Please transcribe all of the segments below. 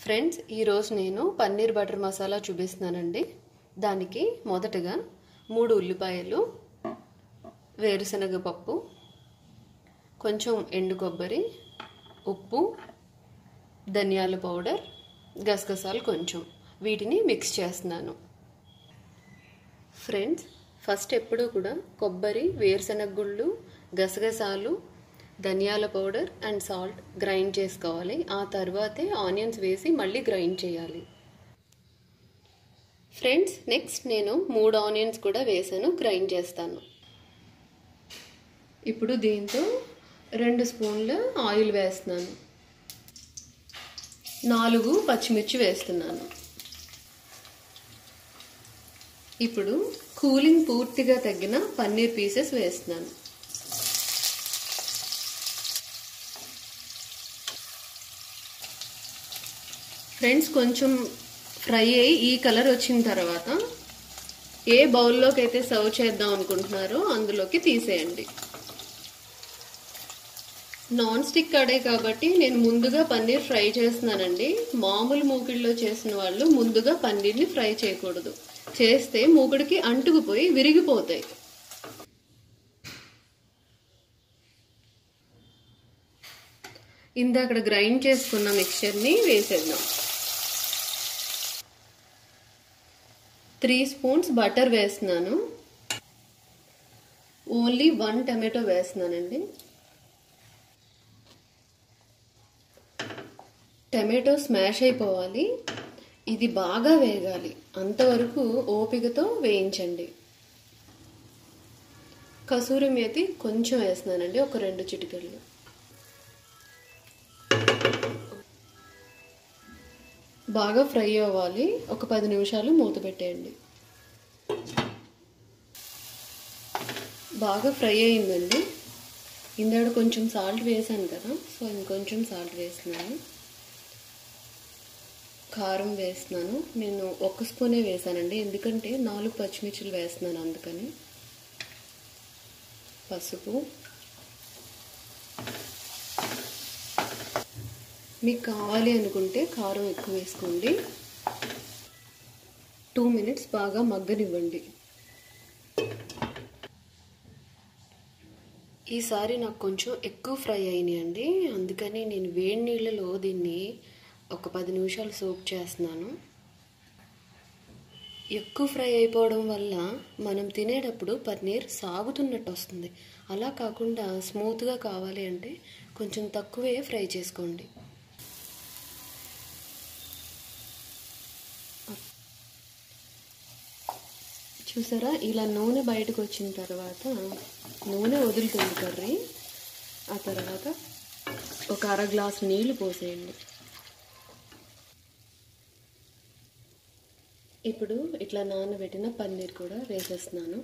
friends ఈరోజు నేను paneer butter masala చూపిస్తున్నానండి దానికి మొదటగా మూడు ఉల్లిపాయలు వేరుశనగ పప్పు కొంచెం ఎండు కొబ్బరి ఉప్పు ధనియాల పౌడర్ గసగసాలు కొంచెం వీటిని మిక్స్ చేస్తున్నాను ఫ్రెండ్స్ ఫస్ట్ ఎప్పుడూ కూడా కొబ్బరి వేరుశనగ గుళ్ళు గసగసాలు ధనియాల పౌడర్ అండ్ సాల్ట్ గ్రైండ్ చేసుకోవాలి ఆ తర్వాతే ఆనియన్స్ వేసి మళ్ళీ గ్రైండ్ చేయాలి ఫ్రెండ్స్ నెక్స్ట్ నేను మూడు ఆనియన్స్ కూడా వేసాను గ్రైండ్ చేస్తాను ఇప్పుడు దీంతో రెండు స్పూన్ల ఆయిల్ వేస్తున్నాను నాలుగు పచ్చిమిర్చి వేస్తున్నాను ఇప్పుడు కూలింగ్ పూర్తిగా తగ్గిన పన్నీర్ పీసెస్ వేస్తున్నాను ఫ్రెండ్స్ కొంచెం ఫ్రై అయ్యి ఈ కలర్ వచ్చిన తర్వాత ఏ బౌల్లోకి అయితే సర్వ్ చేద్దాం అనుకుంటున్నారో అందులోకి తీసేయండి నాన్ స్టిక్ కడే కాబట్టి నేను ముందుగా పన్నీర్ ఫ్రై చేస్తున్నానండి మామూలు మూకిడిలో చేసిన వాళ్ళు ముందుగా పన్నీర్ని ఫ్రై చేయకూడదు చేస్తే మూకుడికి అంటుకుపోయి విరిగిపోతాయి ఇందాక గ్రైండ్ చేసుకున్న మిక్చర్ని వేసేద్దాం త్రీ స్పూన్స్ బటర్ వేస్తున్నాను ఓన్లీ వన్ టమాటో వేస్తున్నానండి టమాటో స్మాష్ అయిపోవాలి ఇది బాగా వేగాలి అంతవరకు ఓపికతో వేయించండి కసూరి మేతి కొంచెం వేస్తున్నానండి ఒక రెండు చిటికలు బాగా ఫ్రై అవ్వాలి ఒక పది నిమిషాలు మూత పెట్టేయండి బాగా ఫ్రై అయిందండి ఇందాక కొంచెం సాల్ట్ వేసాను కదా సో ఇంకొంచెం సాల్ట్ వేస్తున్నాను కారం వేస్తున్నాను నేను ఒక స్పూనే వేసానండి ఎందుకంటే నాలుగు పచ్చిమిర్చిలు వేస్తున్నాను అందుకని పసుపు మీకు కావాలి అనుకుంటే కారం ఎక్కువ వేసుకోండి టూ మినిట్స్ బాగా మగ్గనివ్వండి ఈసారి నాకు కొంచెం ఎక్కువ ఫ్రై అయినాయండి అందుకని నేను వేడి నీళ్ళలో దీన్ని ఒక పది నిమిషాలు సోప్ చేస్తున్నాను ఎక్కువ ఫ్రై అయిపోవడం వల్ల మనం తినేటప్పుడు పన్నీర్ సాగుతున్నట్టు వస్తుంది అలా కాకుండా స్మూత్గా కావాలి అంటే కొంచెం తక్కువే ఫ్రై చేసుకోండి చూసారా ఇలా నూనె బయటకు వచ్చిన తర్వాత నూనె వదులుతుంది కర్రీ ఆ తర్వాత ఒక అర గ్లాస్ నీళ్లు పోసేయండి ఇప్పుడు ఇట్లా నానబెట్టిన పన్నీర్ కూడా వేసేస్తున్నాను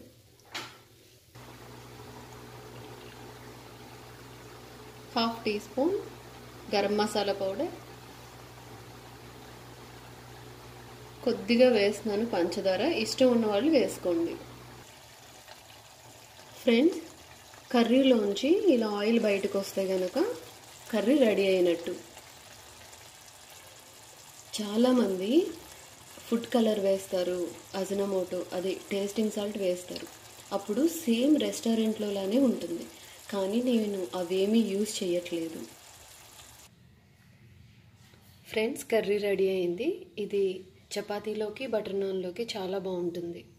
half tea spoon garam masala powder కొద్దిగా వేస్తున్నాను పంచదార ఇష్టం ఉన్న వాళ్ళు వేసుకోండి ఫ్రెండ్స్ కర్రీలోంచి ఇలా ఆయిల్ బయటకు వస్తే కనుక కర్రీ రెడీ అయినట్టు చాలామంది ఫుడ్ కలర్ వేస్తారు అజినమోటో అది టేస్టింగ్ సాల్ట్ వేస్తారు అప్పుడు సేమ్ రెస్టారెంట్లోలానే ఉంటుంది కానీ నేను అవేమీ యూజ్ చేయట్లేదు ఫ్రెండ్స్ కర్రీ రెడీ అయింది ఇది చపాతీలోకి బటర్ నాన్లోకి చాలా బాగుంటుంది